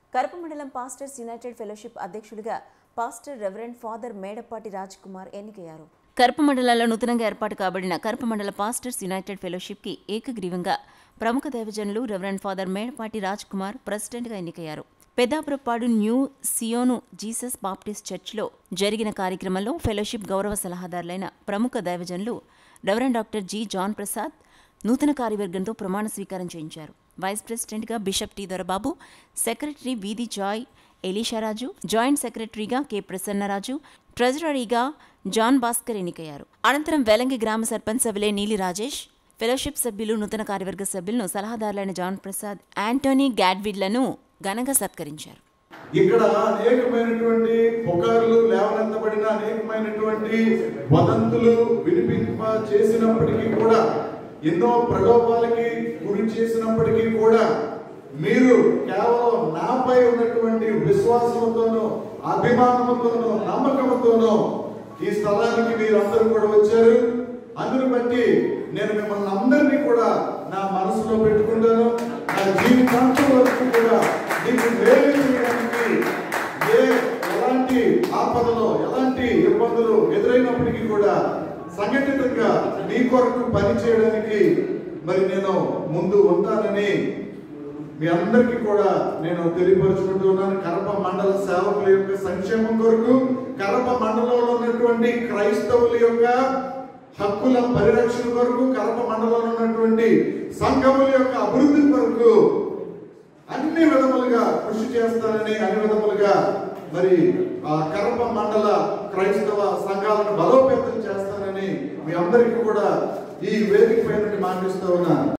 కరప మండలం pastors united fellowship అధ్యక్షుడిగా pastor reverend father Medapati Raj Kumar ఎన్నికయ్యారు కరప మండలాల్లో నూతనంగా ఏర్పాటు కాబడిన కరప మండల పాస్టర్స్ యునైటెడ్ ఫెలోషిప్కి ఏకగ్రీవంగా ప్రముఖ దైవజనులు రెవరెండ్ ఫాదర్ మేడపాటి రాజ్ కుమార్ ప్రెసిడెంట్గా ఎన్నికయ్యారు Peddapurapadu new Zion Jesus Baptist చర్చ్లో జరిగిన కార్యక్రమంలో ఫెలోషిప్ గౌరవ సలహాదారులైన ప్రముఖ దైవజనులు reverend doctor G John Prasad నూతన కార్యవర్గంతో ప్రమాణ స్వీకారం చేయించారు వైస్ ప్రెసిడెంట్గా bishop T Dorababu secretary Veedhi Joy Elisharaju joint సెక్రటరీగా కె ప్రసన్నరాజు ట్రెజరరీగా జాన్ భాస్కర్ ఎన్నికయ్యారు అనంతరం వెలంగి గ్రామ సర్పంచ్ సవిలే నీలి రాజేష్ ఫెలోషిప్ సభ్యులు నూతన కార్యవర్గ సభ్యులను సలహాదారులైన జాన్ ప్రసాద్ యాంటోనీ గ్యాడ్విడ్లను ఘనంగా సత్కరించారు ఇక్కడ అనేకమైనటువంటి పుకార్లు లేవనెత్తబడిన అనేకమైనటువంటి వదంతులు వినిపింప చేసినప్పటికీ కూడా ఎన్నో ప్రలోభాలకి గురి చేసినప్పటికీ కూడా మీరు కేవలం నాపై ఉన్నటువంటి విశ్వాసంతోనూ అభిమానంతోనూ నమ్మకంతోనూ ఈ స్థలానికి మీరందరూ కూడా వచ్చారు అందును బట్టి నేను మిమ్మల్ని అందరినీ కూడా నా మనసులో పెట్టుకుంటాను నా జీవితాంతం వరకు కూడా మీకు మేలు చేయడానికి ఏ ఎలాంటి ఆపదలో ఎలాంటి ఇబ్బందులు ఎదురైనప్పటికీ కూడా సంఘటితంగా మీ కొరకు పని చేయడానికి మరి నేను ముందు ఉంటానని మీ అందరికీ కూడా నేను తెలియపరుచుకుంటున్నాను కరప మండల సేవకుల యొక్క సంక్షేమం కొరకు కరప మండలంలో ఉన్నటువంటి క్రైస్తవుల యొక్క హక్కుల పరిరక్షణ కొరకు కరప మండలంలో ఉన్నటువంటి సంఘముల యొక్క అభివృద్ధి కొరకు అన్ని విధములుగా కృషి చేస్తానని అన్ని విధములుగా మరి ఆ కరప మండల క్రైస్తవ సంఘాలను బలోపేతం చేస్తానని మీ అందరికీ కూడా ఈ వేదిక పైన మాటిస్తూ ఉన్నాను